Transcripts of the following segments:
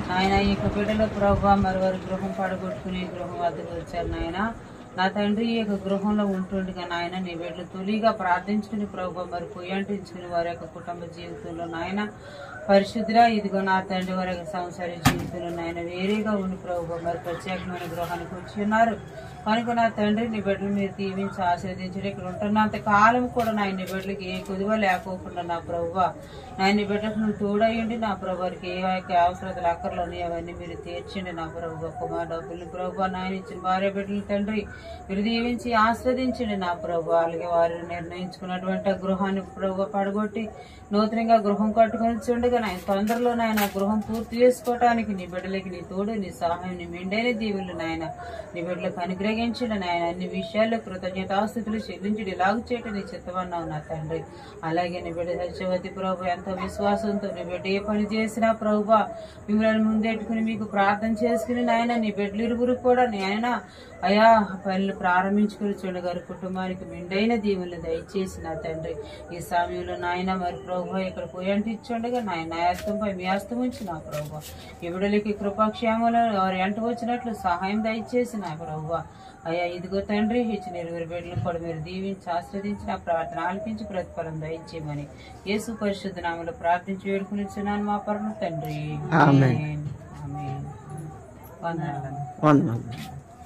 నాయన ఈ యొక్క బిడ్డలో ప్రభావ మరి వారి గృహం పడగొట్టుకుని ఈ గృహం వద్దకు వచ్చారు నాయన నా తండ్రి ఈ యొక్క గృహంలో ఉంటుండగా నాయన నీ బిడ్డలు తొలిగా ప్రార్థించుకుని ప్రభావ మరి పొయ్యంటించుకుని వారి యొక్క కుటుంబ జీవితంలో నాయన పరిశుద్ధిగా ఇదిగో నా తండ్రి వారి యొక్క సంసార జీవితంలో నాయన వేరేగా ఉండి ప్రభు మరి ప్రత్యేకమైన గృహానికి వచ్చి ఉన్నారు కనుక నా తండ్రి నీ బిడ్డలు మీరు దీవించి ఆశీర్వదించడం ఇక్కడ ఉంటున్నంత కాలం కూడా నా నీ బిడ్డలకి ఏ కుదువ లేకోకుండా నా ప్రభువ నా నీ బిడ్డలకు నువ్వు తోడయ్యండి నా ప్రభువారికి ఏ యొక్క అవసరతలు అక్కర్లు ఉన్నాయి అవన్నీ మీరు తీర్చండి నా ప్రభు కుమార్ డబ్బులు ప్రభు నాయన ఇచ్చిన భార్య బిడ్డలు తండ్రి మీరు దీవించి ఆస్వాదించండి నా ప్రభు అలాగే వారు నిర్ణయించుకున్నటువంటి ఆ గృహాన్ని ప్రభు పడగొట్టి నూతనంగా గృహం కట్టుకొని చూడగా నాయన తొందరలో నాయన ఆ గృహం పూర్తి చేసుకోవటానికి నీ బిడ్డలకి నీ తోడు నీ సహాయం నీ మెండైన దీవులు నాయన నీ బిడ్డలకు అనుగ్రహించండి నాయన అన్ని విషయాల్లో కృతజ్ఞతాస్థితులు చెల్లించడం ఇలాగ చేయటం నీ చిత్తమన్నావు నా తండ్రి అలాగే నీ బిడ్డ సత్యవతి ప్రభు ఎంతో విశ్వాసంతో నీ బిడ్డ ఏ పని చేసినా ప్రభు మిమ్మల్ని ముందెట్టుకుని మీకు ప్రార్థన చేసుకుని నాయన నీ బిడ్డలు ఇరువురు కూడా నాయన అయా పనులు ప్రారంభించుకుని చూడగారు కుటుంబానికి మెండైన దీవులు దయచేసి నా తండ్రి ఈ సమయంలో నాయన మరి ప్రభు ఇక్కడ పోయంటి ఇచ్చుండగా నాయన నా హస్తంపై మీ హస్తం ఉంచి నా ప్రభు ఈ బిడ్డలకి కృపాక్షేమలు వారు ఎంట వచ్చినట్లు సహాయం దయచేసి నా ప్రభు అయ్యా ఇదిగో తండ్రి ఇచ్చిన ఇరువురు బిడ్డలు కూడా మీరు దీవించి ఆస్వాదించి నా ప్రార్థన ఆలపించి ప్రతిఫలం దయచేయమని యేసు పరిశుద్ధ నామలో ప్రార్థించి వేడుకునిచ్చున్నాను మా పరమ తండ్రి ఆమేన్. ఆమేన్. వందనాలు వందనాలు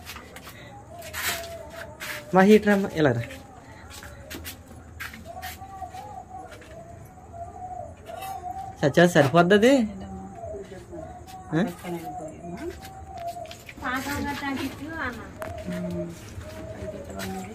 మా హీటర్ అమ్మ ఇలా రా సచ్చా సరిపోద్ది పక్కనే పోయమ్మా. ఉమ్. అయితే ఇట్లా ఉన్నది.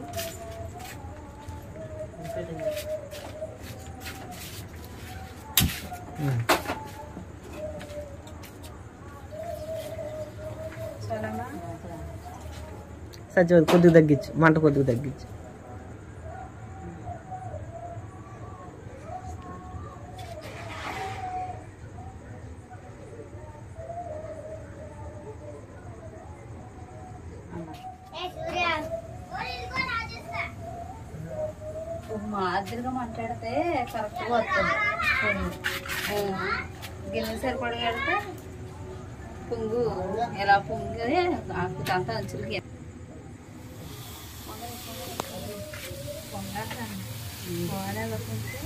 చాలమ్మా? సచ్చా కొద్దిగా తగ్గించు మంట కొద్దిగా తగ్గించు మాదిరిగా మాట్లాడితే కరెక్ట్గా వస్తుంది పొంగు గిన్నె సరిపడి పెడితే పొంగు ఎలా పొంగి అంతా అంచులకి పొంగాలి కొంచెం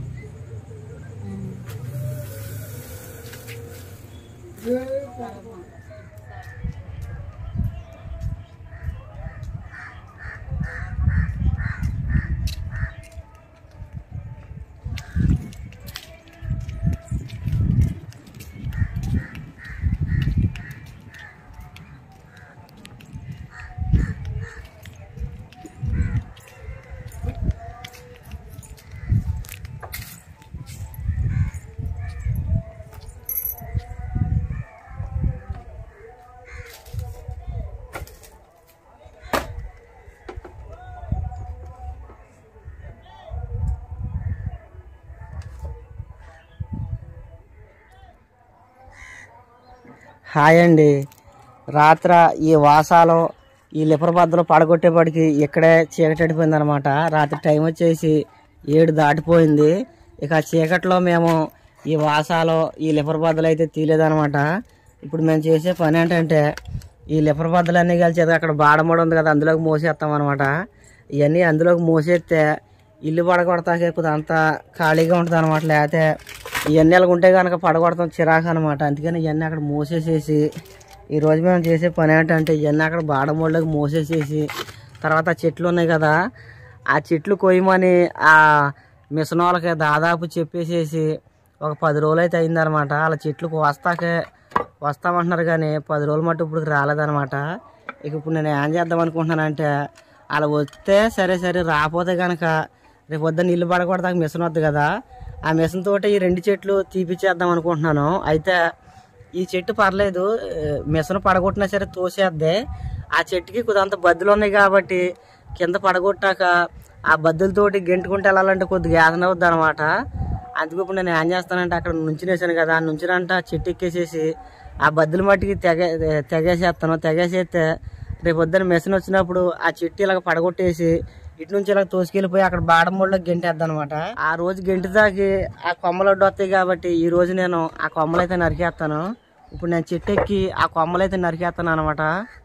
హాయ్ అండి రాత్ర ఈ వాసాలో ఈ లిపర బద్దలు పడగొట్టేపటికి ఇక్కడే చీకటి అడిపోయింది అనమాట రాత్రి టైం వచ్చేసి ఏడు దాటిపోయింది ఇక ఆ చీకట్లో మేము ఈ వాసాలో ఈ లిపర బద్దలు అయితే తీయలేదనమాట ఇప్పుడు మేము చేసే పని ఏంటంటే ఈ లిపర బద్దలు అన్నీ కలిసి అక్కడ బాడమూడ ఉంది కదా అందులోకి మోసేస్తాం అనమాట ఇవన్నీ అందులోకి మోసేస్తే ఇల్లు పడగొడతాకే కొద్దిగా అంతా ఖాళీగా ఉంటుంది అనమాట లేకపోతే ఇవన్నీ అలాగ ఉంటే కనుక పడగొడతాం చిరాకు అనమాట అందుకని ఇవన్నీ అక్కడ మోసేసేసి ఈ రోజు మేము చేసే పని ఏంటంటే ఇవన్నీ అక్కడ బాడమూడలోకి మోసేసేసి తర్వాత ఆ చెట్లు ఉన్నాయి కదా ఆ చెట్లు కొయ్యమని ఆ మిషన్ వాళ్ళకి దాదాపు చెప్పేసేసి ఒక పది రోజులు అయితే అయిందనమాట అలా చెట్లు వస్తాకే వస్తామంటున్నారు కానీ పది రోజులు మట్టు ఇప్పుడు రాలేదనమాట ఇక ఇప్పుడు నేను ఏం చేద్దాం అనుకుంటున్నానంటే అలా వస్తే సరే సరే రాకపోతే కనుక రేపు పొద్దున్న నీళ్ళు పడకూడదాక మిషన్ వద్దు కదా ఆ మిషన్ తోటి ఈ రెండు చెట్లు తీపిచ్చేద్దాం అనుకుంటున్నాను అయితే ఈ చెట్టు పర్లేదు ఏ, మిషన్ పడగొట్టినా సరే తోసేద్దే ఆ చెట్టుకి కొద్దింత బద్దులు ఉన్నాయి కాబట్టి కింద పడగొట్టాక ఆ బద్దులతోటి గెంటుకుంటూ వెళ్ళాలంటే కొద్దిగా యాదన అవుద్ది అనమాట అందుకు ఇప్పుడు నేను ఏం చేస్తానంటే అక్కడ నుంచినేసాను కదా ఆ నుంచినంట చెట్టు ఎక్కేసేసి ఆ బద్దుల మట్టికి తెగ తెగేసేస్తాను తెగేసేస్తే రేపు పొద్దున్న మెషిన్ వచ్చినప్పుడు ఆ చెట్టు ఇలాగ పడగొట్టేసి ఇటు నుంచి ఇలా తోసుకెళ్ళిపోయి అక్కడ బాడమూడలో గెంటేద్దాం అనమాట ఆ రోజు గెంటి తాకి ఆ కొమ్మలు అడ్డు వస్తాయి కాబట్టి ఈ రోజు నేను ఆ కొమ్మలు అయితే నరికేస్తాను ఇప్పుడు నేను చెట్టు ఎక్కి ఆ కొమ్మలైతే నరికేస్తాను అనమాట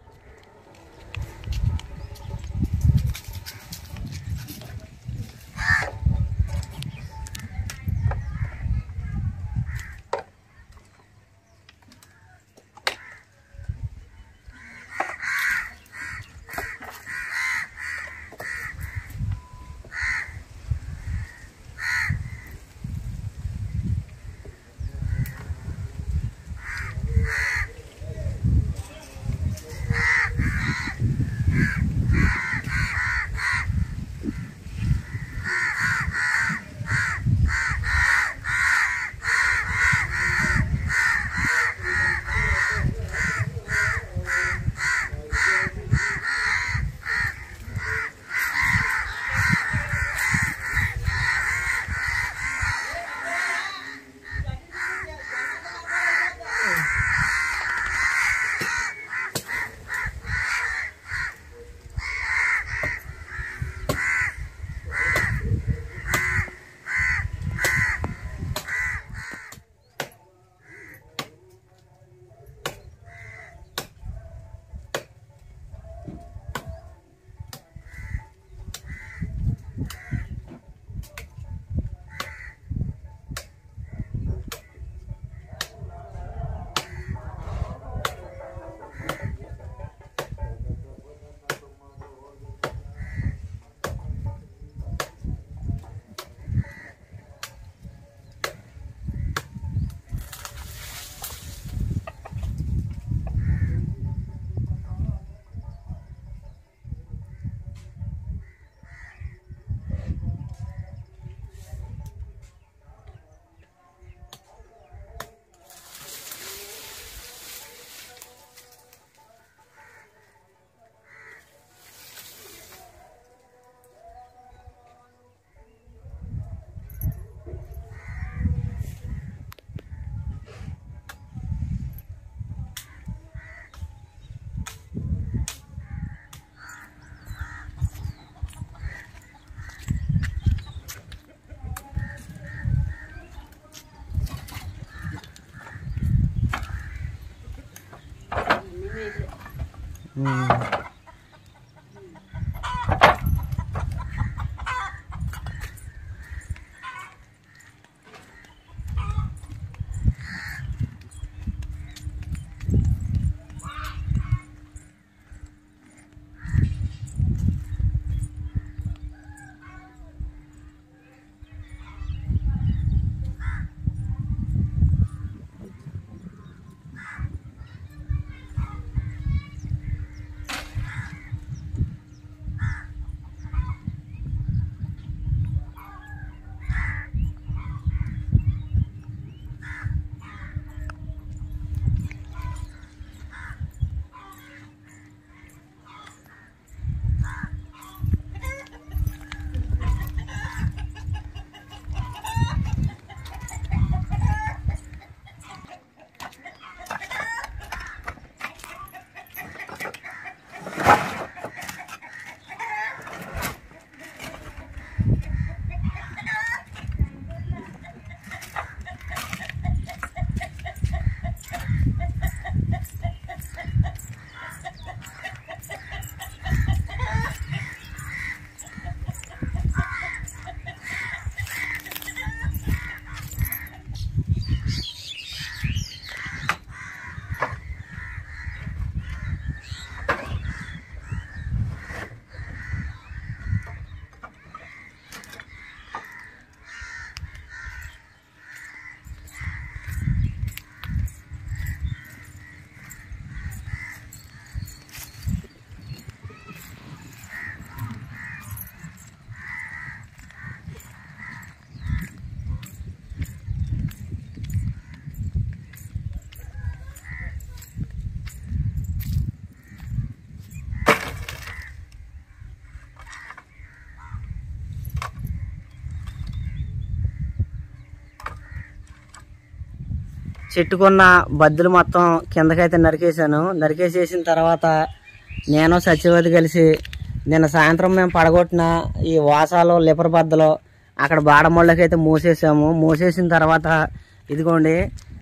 చెట్టుకున్న బద్దులు మొత్తం కిందకైతే నరికేశాను నరికేసేసిన తర్వాత నేను సత్యవతి కలిసి నిన్న సాయంత్రం మేము పడగొట్టిన ఈ వాసాలు లిపర్ బద్దలు అక్కడ బాడమళ్ళకైతే మూసేసాము మూసేసిన తర్వాత ఇదిగోండి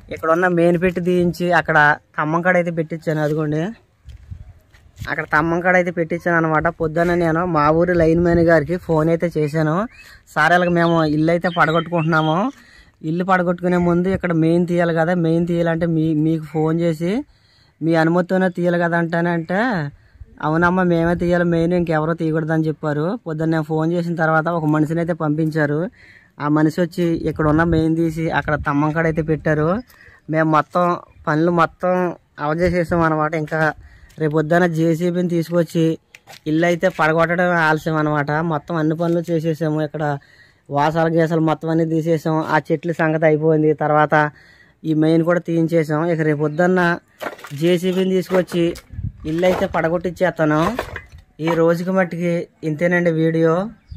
ఇక్కడ ఉన్న మెయిన్ పెట్టి తీయించి అక్కడ తమ్మం కాడ అయితే పెట్టించాను అదిగోండి అక్కడ తమ్మం కాడ అయితే పెట్టించాను అనమాట పొద్దున్న నేను మా ఊరి లైన్ మ్యాన్ గారికి ఫోన్ అయితే చేశాను సార్ ఇలాగ మేము ఇల్లు అయితే పడగొట్టుకుంటున్నాము ఇల్లు పడగొట్టుకునే ముందు ఇక్కడ మెయిన్ తీయాలి కదా మెయిన్ తీయాలంటే మీ మీకు ఫోన్ చేసి మీ అనుమతితోనే తీయాలి కదా అంటానంటే అవునమ్మా మేమే తీయాలి మెయిన్ ఇంకెవరో తీయకూడదని చెప్పారు పొద్దున్న నేను ఫోన్ చేసిన తర్వాత ఒక మనిషిని అయితే పంపించారు ఆ మనిషి వచ్చి ఇక్కడ ఉన్న మెయిన్ తీసి అక్కడ తమ్మం కాడ అయితే పెట్టారు మేము మొత్తం పనులు మొత్తం అవజేసేసాం అనమాట ఇంకా రేపు పొద్దున్న జేసీబీని తీసుకొచ్చి ఇల్లు అయితే పడగొట్టడం ఆలస్యం అనమాట మొత్తం అన్ని పనులు చేసేసాము ఇక్కడ వాసాలు గీసాలు మొత్తం అన్ని తీసేసాం ఆ చెట్ల సంగతి అయిపోయింది తర్వాత ఈ మెయిన్ కూడా తీయించేసాం ఇక రేపు పొద్దున్న జేసీబీని తీసుకొచ్చి ఇల్లు అయితే పడగొట్టిచ్చేస్తాను ఈ రోజుకి మట్టికి ఇంతేనండి వీడియో